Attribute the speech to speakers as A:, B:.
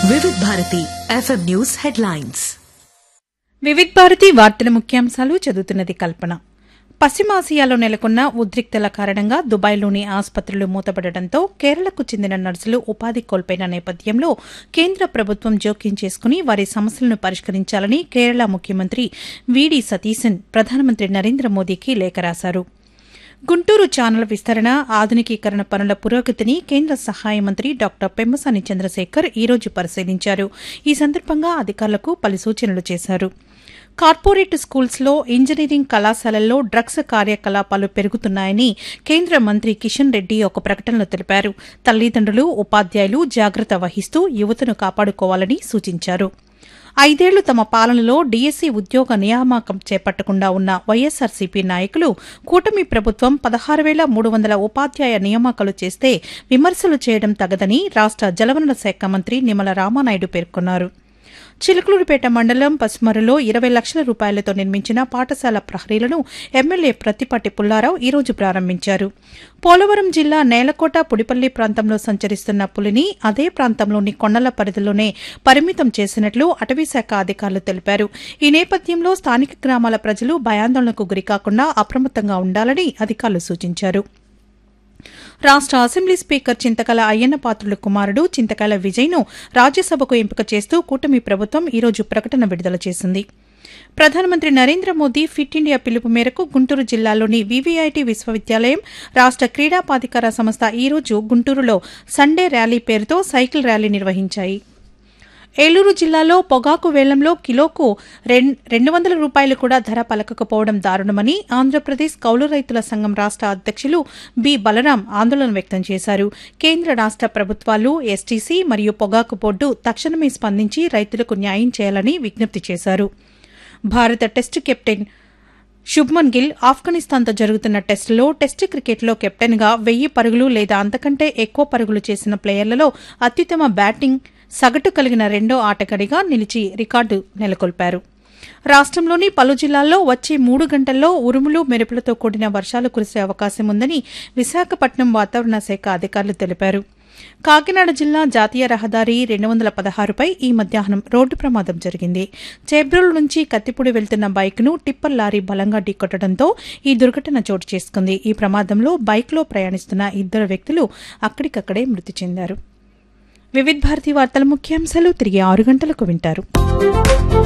A: వివిధ Bharati FM news headlines
B: Vividh Bharati వార్తల ముఖ్యాంశాలు చదువుతున్నది కల్పన పశ్చిమాసియాలో నెలకొన్న ఉద్రిక్తల కారణంగా దుబాయ్లోని ఆసుపత్రులు మూతపడడంతో కేరళకు చెందిన నర్సులు ఉపాధి కోల్పోయిన నేపథ్యంలో కేంద్ర ప్రభుత్వం జోక్యం చేసుకుని వారి సమస్యలను పరిష్కరించాలని కేరళ ముఖ్యమంత్రి వీడి సతీశన్ ప్రధానమంత్రి నరేంద్ర మోదీకి లేఖ రాశారు గుంటూరు ఛానల్ విస్తరణ ఆధునికీకరణ పనుల పురోగతిని కేంద్ర సహాయ మంత్రి డాక్టర్ పెమ్మసాని చంద్రశేఖర్ ఈ రోజు పరిశీలించారు ఈ సందర్భంగా అధికారులకు పలు సూచనలు చేశారు కార్పొరేట్ స్కూల్స్లో ఇంజనీరింగ్ కళాశాలల్లో డ్రగ్స్ కార్యకలాపాలు పెరుగుతున్నాయని కేంద్ర మంత్రి కిషన్ రెడ్డి ఒక ప్రకటనలో తెలిపారు తల్లిదండ్రులు ఉపాధ్యాయులు జాగ్రత్త వహిస్తూ యువతను కాపాడుకోవాలని సూచించారు ఐదేళ్లు తమ పాలనలో డీఎస్సీ ఉద్యోగ నియామకం చేపట్టకుండా ఉన్న వైఎస్సార్సీపీ నాయకులు కూటమి ప్రభుత్వం పదహారు వేల మూడు వందల ఉపాధ్యాయ నియామకాలు చేస్తే విమర్శలు చేయడం తగదని రాష్ట జలవనరుల శాఖ మంత్రి నిమ్మల రామానాయుడు పేర్కొన్నారు చిలుకలూరుపేట మండలం పసుమరులో ఇరవై లక్షల రూపాయలతో నిర్మించిన పాఠశాల ప్రహరీలను ఎమ్మెల్యే ప్రతిపాటి పుల్లారావు ఈ రోజు ప్రారంభించారు పోలవరం జిల్లా నేలకోట పుడిపల్లి ప్రాంతంలో సంచరిస్తున్న పులిని అదే ప్రాంతంలోని కొండల పరిధిలోనే పరిమితం చేసినట్లు అటవీశాఖ అధికారులు తెలిపారు ఈ నేపథ్యంలో స్థానిక గ్రామాల ప్రజలు భయాందోళనకు గురికాకుండా అప్రమత్తంగా ఉండాలని అధికారులు సూచించారు రాష్ట అసెంబ్లీ స్పీకర్ చింతకల అయ్యన్న పాత్రుల కుమారుడు చింతకల విజయ్ను రాజ్యసభకు ఎంపిక చేస్తూ కూటమి ప్రభుత్వం ఈ రోజు ప్రకటన విడుదల చేసింది ప్రధానమంత్రి నరేంద్ర మోదీ ఫిట్ ఇండియా పిలుపు మేరకు గుంటూరు జిల్లాలోని వివిఐటి విశ్వవిద్యాలయం రాష్ట క్రీడా ప్రాధికార సంస్థ ఈ రోజు గుంటూరులో సండే ర్యాలీ పేరుతో సైకిల్ ర్యాలీ నిర్వహించాయి ఏలూరు జిల్లాలో పొగాకు వేలంలో కిలోకు రెండు వందల రూపాయలు కూడా ధర పలకకపోవడం దారుణమని ఆంధ్రప్రదేశ్ కౌలు రైతుల సంఘం రాష్ట అధ్యక్షులు బి బలరాం ఆందోళన వ్యక్తం చేశారు కేంద్ర రాష్ట ప్రభుత్వాలు ఎస్టీసీ మరియు పొగాకు బోర్డు తక్షణమే స్పందించి రైతులకు న్యాయం చేయాలని విజ్ఞప్తి చేశారు భారత టెస్టు కెప్టెన్ శుభ్మన్ గిల్ ఆఫ్ఘనిస్తాన్తో జరుగుతున్న టెస్టులో టెస్ట్ క్రికెట్లో కెప్టెన్గా వెయ్యి పరుగులు లేదా అంతకంటే ఎక్కువ పరుగులు చేసిన ప్లేయర్లలో అత్యుత్తమ బ్యాటింగ్ సగటు కలిగిన రెండో ఆటగాడిగా నిలిచి రికార్డు నెలకొల్పారు రాష్ట్రంలోని పలు జిల్లాల్లో వచ్చే మూడు గంటల్లో ఉరుములు మెరుపులతో కూడిన వర్షాలు కురిసే అవకాశం ఉందని విశాఖపట్నం వాతావరణ శాఖ అధికారులు తెలిపారు కాకినాడ జిల్లా జాతీయ రహదారి రెండు వందల పదహారుపై ఈ మధ్యాహ్నం రోడ్డు ప్రమాదం జరిగింది చేబ్రోలు నుంచి కత్తిపూడి వెళ్తున్న బైక్ను టిప్పర్ లారీ బలంగా ఢీకొట్టడంతో ఈ దుర్ఘటన చోటు చేసుకుంది ఈ ప్రమాదంలో బైక్లో ప్రయాణిస్తున్న ఇద్దరు వ్యక్తులు అక్కడికక్కడే మృతి చెందారు వివిధ్ భారతి వార్తల ముఖ్యాంశాలు తిరిగి ఆరు గంటలకు వింటారు